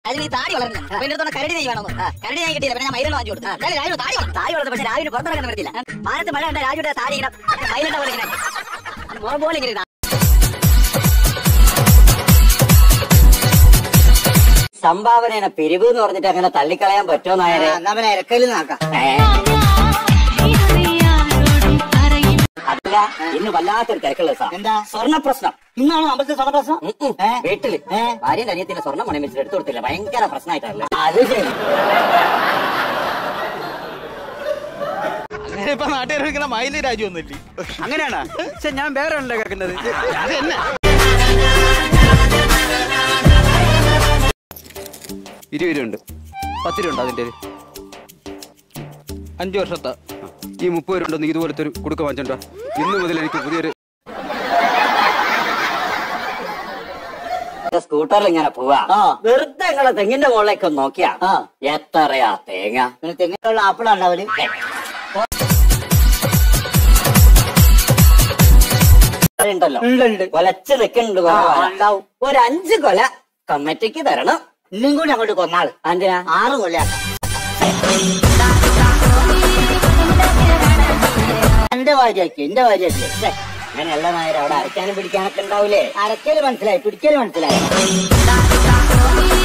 അതിന് ഈ താടി വളർന്നു അപ്പൊ എന്റെ അടുത്തോണ്ട് കരടി നെയ്യ് വേണമെന്ന് കരടി നെയ്യ് കിട്ടിയില്ല പിന്നെ ഞാൻ മയിലെണ്ണ വാങ്ങി കൊടുത്തു എന്നാലും രാജു താടി വളർന്നു താടി വളർന്നു പക്ഷെ രാജുവിന് പുറത്തിറങ്ങാൻ പറ്റില്ല മാനത്ത് മഴ ഉണ്ട് രാജുയുടെ താടി ഇങ്ങനെ മയിലെണ്ണ പോലെ ഇങ്ങനെ മുഖം പോലെ ഇങ്ങനെ ഇടാം. സംഭാവനയാണ് പിരിവ് എന്ന് പറഞ്ഞിട്ട് അങ്ങനെ തള്ളിക്കളയാൻ പറ്റുമോ നായരെ അവനെ ഇരക്കയിൽ നോക്കാം അതല്ല ഇന്ന് വല്ലാത്തൊരു തിരക്കുള്ള സാർ എന്താ? സ്വർണ്ണ പ്രശ്നം ഇന്നാണോ അമ്പലത്തിൽ സ്വർണ്ണ പ്രശ്നം ഉം ഉം. ഏ? വീട്ടില് ഭാര്യന്റെ അനിയത്തിന്റെ സ്വർണ്ണം പണയം വെച്ചിട്ട് എടുത്തു കൊടുത്തില്ല ഭയങ്കര പ്രശ്നമായിട്ടല്ലേ അത് ശരി അങ്ങനെ ഇപ്പൊ നാട്ടുകാർ ഇങ്ങനെ മയില് രാജു ഒന്നുമില്ലേ അങ്ങനെയാണ് പക്ഷെ ഞാൻ വേറെ ഉണ്ടോ കേൾക്കുന്നത് അത് തന്നെ ഇരുപത് രൂപ ഉണ്ട് പത്ത് രൂപ ഉണ്ട് അതിന്റെ അഞ്ചു വർഷത്തെ ഈ മുപ്പത് രൂപ ഉണ്ടെന്ന് ഇതുപോലത്തെ ഒരു കുടുക്ക വാങ്ങിച്ചോണ്ടോ ഇന്ന് മുതൽ എനിക്ക് പുതിയൊരു സ്കൂട്ടറിൽ ഇങ്ങനെ പോവാ ആ. വെറുതെ നിങ്ങളെ തെങ്ങിന്റെ മുകളിലേക്ക് ഒന്ന് നോക്കിയാ ആ. എത്രയാ തേങ്ങ പിന്നെ തെങ്ങിലുള്ള ആപ്പിളാ ഉണ്ടാവല് ഉണ്ടല്ലോ ഉണ്ട്, ഉണ്ട്. കൊലച്ച് നിൽക്കുന്നുണ്ട് ആ, കൊല. ഉണ്ടാവും. ഒരു അഞ്ച് കൊല കമ്മിറ്റിക്ക് തരണം ഇന്നും കൂടി അങ്ങോട്ട് കൊന്നാള് എന്തിനാ ആറ് കൊല്ലം എന്റെ ഭാര്യയാക്കി എന്റെ ഭാര്യയാക്കി ഛെ, അങ്ങനെയല്ല നായർ അവിടെ അരക്കാനും പിടിക്കാനൊക്കെ ഉണ്ടാവൂലേ അരക്കല് മനസ്സിലായി പിടിക്കല് മനസ്സിലായി